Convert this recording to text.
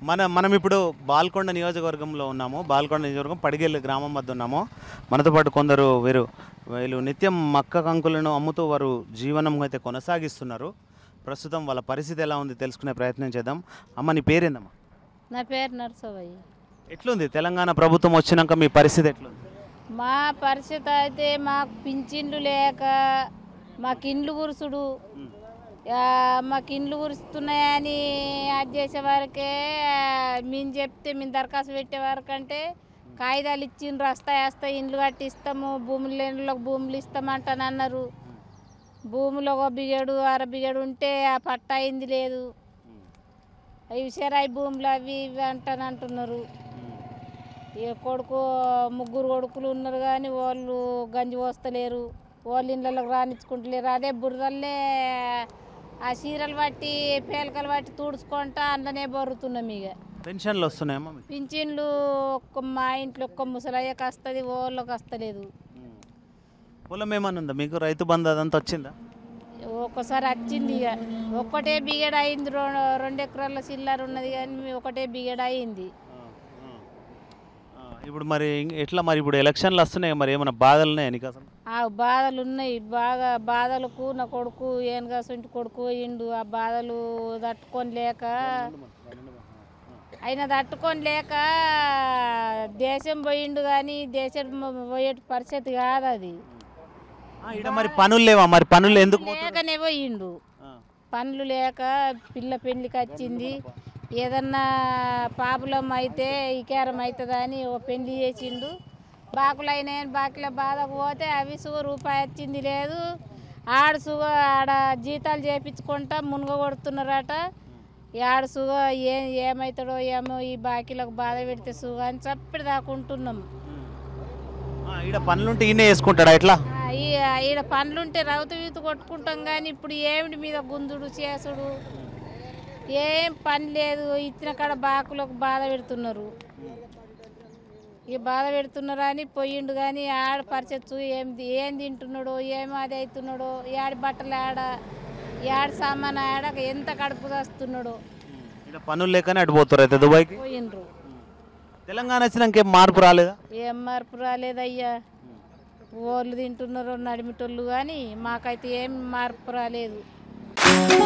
మన మనం ఇప్పుడు బాల్కొండ నియోజకవర్గంలో ఉన్నాము బాల్కొండ నియోజకవర్గం పడిగెల్లి గ్రామం వద్ద ఉన్నాము మనతో పాటు కొందరు వీరు వీళ్ళు నిత్యం మక్క కంకులను అమ్ముతూ వారు జీవనం అయితే కొనసాగిస్తున్నారు ప్రస్తుతం వాళ్ళ పరిస్థితి ఎలా ఉంది తెలుసుకునే ప్రయత్నం చేద్దాం అమ్మ నీ పేరేందమ్మా నా పేరు నర్సవయ్య ఎట్లుంది తెలంగాణ ప్రభుత్వం వచ్చినాక మీ పరిస్థితి ఎట్లుంది మా పరిస్థితి అయితే మాకు పింఛన్లు లేక మాకు ఇండ్లు గురుసుడు ఆ, మాకు ఇండ్లు గురుస్తున్నాయని అది చేసే వరకే ఆ, మేము చెప్తే మేము దరఖాస్తు పెట్టే వరకంటే కాగితాలు ఇచ్చిండ్రు వస్తాయి వస్తాయి ఇండ్లు కట్టిస్తాము భూములు లేని వాళ్ళకి భూములు ఇస్తామంటాను అన్నారు భూమిలో ఒక బిగడు అర బిగడు ఉంటే ఆ పట్ట అయింది లేదు అవి చెరాయి భూములు అవి ఇవి అంటాను అంటున్నారు ఇక కొడుకు ముగ్గురు కొడుకులు ఉన్నారు కానీ వాళ్ళు గంజి పోస్తలేరు వాళ్ళు ఇళ్ళకి రానిచ్చుకుంటలేరు అదే బురదల్లే ఆ చీరలు బట్టి పేలకలు బట్టి తుడుచుకుంటా అందులోనే బొరుతున్నాం ఇక పెన్షన్లు వస్తున్నాయమ్మా మీకు పింఛన్లు ఒక్క మా ఇంట్లో ఒక్క ముసలయ్యకి వస్తుంది వాళ్ళకి వస్తలేదు పొలం ఏమన్నా ఉందా మీకు రైతు బంధు అదంతా వచ్చిందా ఒక్కసారి వచ్చింది ఇక ఒక్కటే బిగడ అయింది రెండు రెండు ఎకరాల చిల్లర ఉన్నది కానీ ఒకటే బిగడ అయింది ఆ, ఇప్పుడు మరి ఇం- ఎట్లా మరి ఇప్పుడు ఎలక్షన్లు వస్తున్నాయి మరి ఏమైనా బాధలు ఉన్నాయా నీకు అసలు ఆ బాధలు ఉన్నాయి బాగా బాధలకు నా కొడుకు ఏనుగాసంటి కొడుకు పోయిండు ఆ బాధలు తట్టుకొని లేక ఆయన తట్టుకొని లేక దేశం పోయిండు కానీ దేశం పోయే పరిస్థితి కాదు అది ఆ, ఈడ మరి పనులు లేవా మరి పనులు ఎందుకు పోతున్నారు? లేకనే పోయిండు ఆ, పనులు లేక పిల్ల పెళ్లికి వచ్చింది ఏదన్నా పాపులం అయితే ఇకేరం అవుతుందా అని ఓ పెళ్లి చేసిండు బాకులు అయినాయని బాకుల బాధకు పోతే అవి సుగ రూపాయి వచ్చింది లేదు ఆడ సుగ ఆడ జీతాలు చేపించుకుంటా మునుగ కొడుతున్నారట ఈ ఆడ సుగ ఏ ఏమవుతాడో ఏమో ఈ బాకీలకు బాధ పెడితే సుగ అని చప్పటి దాకుంటున్నాం ఆ, ఈడ పనులుంటే ఈయనే వేసుకుంటాడా ఎట్లా ఆ, ఈ ఈడ పనులుంటే రౌతు వీతు కొట్టుకుంటాం కానీ ఇప్పుడు ఏమిటి మీద గుంజుడు చేసుడు ఏం పని లేదు ఇచ్చిన కాడ బాకులకు బాధ పెడుతున్నారు ఇక బాధ పెడుతున్నారు అని పోయిండు కానీ ఆడ పరిచచ్చు ఏం ఏం తింటున్నాడో ఏం అది అవుతున్నాడో ఏడు బట్టలు ఆడ ఏడు సామాన్ ఆడ ఎంత కడుపు వస్తున్నాడో ఈడ పనులు లేకనే అటు పోతారు అయితే దుబాయ్కి పోయిండ్రు తెలంగాణ వచ్చినాక ఏం మార్పు రాలేదా ఏం మార్పు రాలేదయ్యా వాళ్ళు తింటున్నారు నడిమిటోళ్ళు కానీ మాకైతే ఏం మార్పు రాలేదు